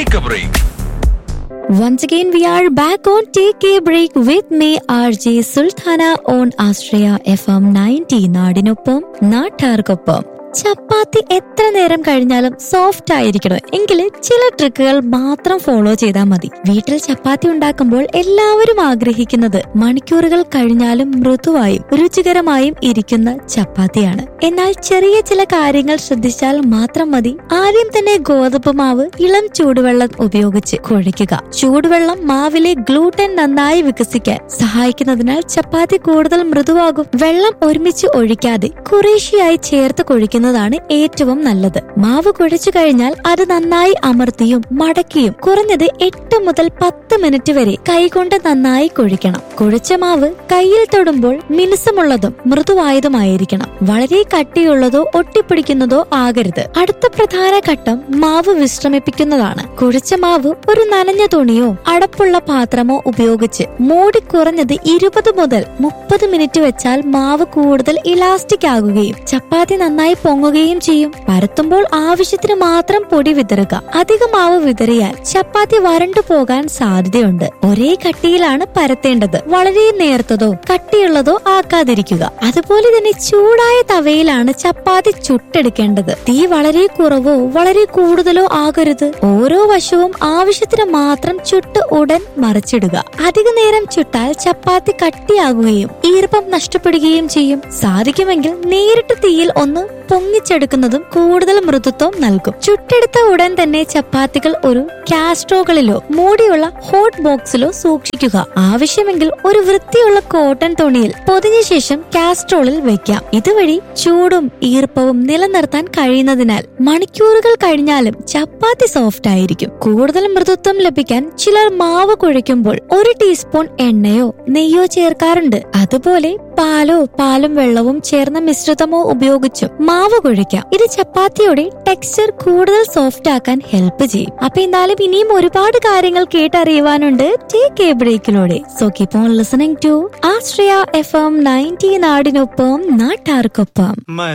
Take a break. Once again, we are back on Take a Break with me, RJ Sultana on Austria FM 90 നാടിനൊപ്പം നാട്ടാർക്കൊപ്പം ചപ്പാത്തി എത്ര നേരം കഴിഞ്ഞാലും soft ആയിരിക്കണം എങ്കിൽ ചില ട്രിക്കുകൾ മാത്രം ഫോളോ ചെയ്താൽ മതി വീട്ടിൽ ചപ്പാത്തി ഉണ്ടാക്കുമ്പോൾ എല്ലാവരും ആഗ്രഹിക്കുന്നത് മണിക്കൂറുകൾ കഴിഞ്ഞാലും മൃദുവായും രുചികരമായും ഇരിക്കുന്ന ചപ്പാത്തിയാണ് എന്നാൽ ചെറിയ ചില കാര്യങ്ങൾ ശ്രദ്ധിച്ചാൽ മാത്രം മതി ആദ്യം തന്നെ ഗോതമ്പ് മാവ് ഇളം ചൂടുവെള്ളം ഉപയോഗിച്ച് കുഴയ്ക്കുക ചൂടുവെള്ളം മാവിലെ ഗ്ലൂട്ടൻ നന്നായി വികസിക്കാൻ സഹായിക്കുന്നതിനാൽ ചപ്പാത്തി കൂടുതൽ മൃദുവാകും വെള്ളം ഒരുമിച്ച് ഒഴിക്കാതെ കുറേശ്ശെയായി ചേർത്ത് കുഴിക്കുന്നതാണ് ഏറ്റവും നല്ലത് മാവ് കുഴച്ചു കഴിഞ്ഞാൽ അത് നന്നായി അമർത്തിയും മടക്കിയും കുറഞ്ഞത് എട്ട് മുതൽ പത്ത് മിനിറ്റ് വരെ കൈകൊണ്ട് നന്നായി കുഴിക്കണം കുഴിച്ച മാവ് കയ്യിൽ തൊടുമ്പോൾ മിനുസമുള്ളതും മൃദുവായതുമായിരിക്കണം വളരെ കട്ടിയുള്ളതോ ഒട്ടിപ്പിടിക്കുന്നതോ ആകരുത് അടുത്ത പ്രധാന ഘട്ടം മാവ് വിശ്രമിപ്പിക്കുന്നതാണ് കുഴിച്ച മാവ് ഒരു നനഞ്ഞ തുണിയോ അടപ്പുള്ള പാത്രമോ ഉപയോഗിച്ച് മൂടി കുറഞ്ഞത് ഇരുപത് മുതൽ മുപ്പത് മിനിറ്റ് വെച്ചാൽ മാവ് കൂടുതൽ ഇലാസ്റ്റിക് ആകുകയും ചപ്പാത്തി നന്നായി പൊങ്ങുകയും ചെയ്യും പരത്തുമ്പോൾ ആവശ്യത്തിന് മാത്രം പൊടി വിതറുക അധിക മാവ് വിതറിയാൽ ചപ്പാത്തി വരണ്ടു പോകാൻ സാധ്യതയുണ്ട് ഒരേ കട്ടിയിലാണ് പരത്തേണ്ടത് വളരെ നേർത്തതോ കട്ടിയുള്ളതോ ആക്കാതിരിക്കുക അതുപോലെ തന്നെ ചൂടായ തവയിലാണ് ചപ്പാത്തി ചുട്ടെടുക്കേണ്ടത് തീ വളരെ കുറവോ വളരെ കൂടുതലോ ആകരുത് ഓരോ വശവും ആവശ്യത്തിന് മാത്രം ചുട്ട് ഉടൻ മറിച്ചിടുക അധിക നേരം ചുട്ടാൽ ചപ്പാത്തി കട്ടിയാകുകയും ഈർപ്പം നഷ്ടപ്പെടുകയും ചെയ്യും സാധിക്കുമെങ്കിൽ നേരിട്ട് തീയിൽ ഒന്ന് പൊങ്ങിച്ചെടുക്കുന്നതും കൂടുതൽ മൃദുത്വം നൽകും ചുട്ടെടുത്ത ഉടൻ തന്നെ ചപ്പാത്തികൾ ഒരു കാസ്ട്രോകളിലോ മൂടിയുള്ള ഹോട്ട് ബോക്സിലോ സൂക്ഷിക്കുക ആവശ്യമെങ്കിൽ ഒരു വൃത്തിയുള്ള കോട്ടൺ തുണിയിൽ പൊതിഞ്ഞ ശേഷം കാസ്ട്രോളിൽ വെക്കാം ഇതുവഴി ചൂടും ഈർപ്പവും നിലനിർത്താൻ കഴിയുന്നതിനാൽ മണിക്കൂറുകൾ കഴിഞ്ഞാലും ചപ്പാത്തി സോഫ്റ്റ് ആയിരിക്കും കൂടുതൽ മൃദുത്വം ലഭിക്കാൻ ചിലർ മാവ് കുഴയ്ക്കുമ്പോൾ ഒരു ടീസ്പൂൺ എണ്ണയോ നെയ്യോ ചേർക്കാറുണ്ട് അതുപോലെ പാലോ പാലും വെള്ളവും ചേർന്ന മിശ്രിതമോ ഉപയോഗിച്ചും മാവ് കുഴയ്ക്കാം ഇത് ചപ്പാത്തിയുടെ ടെക്സ്ചർ കൂടുതൽ സോഫ്റ്റ് ആക്കാൻ ഹെൽപ്പ് ചെയ്യും അപ്പൊ എന്നാലും ഇനിയും ഒരുപാട് കാര്യങ്ങൾ കേട്ടറിയുവാനുണ്ട് ടേക്ക് എ ബ്രേക്കിലൂടെ so keep on listening to Ashraya F M ninety നാടിനൊപ്പം നാട്ടാർക്കൊപ്പം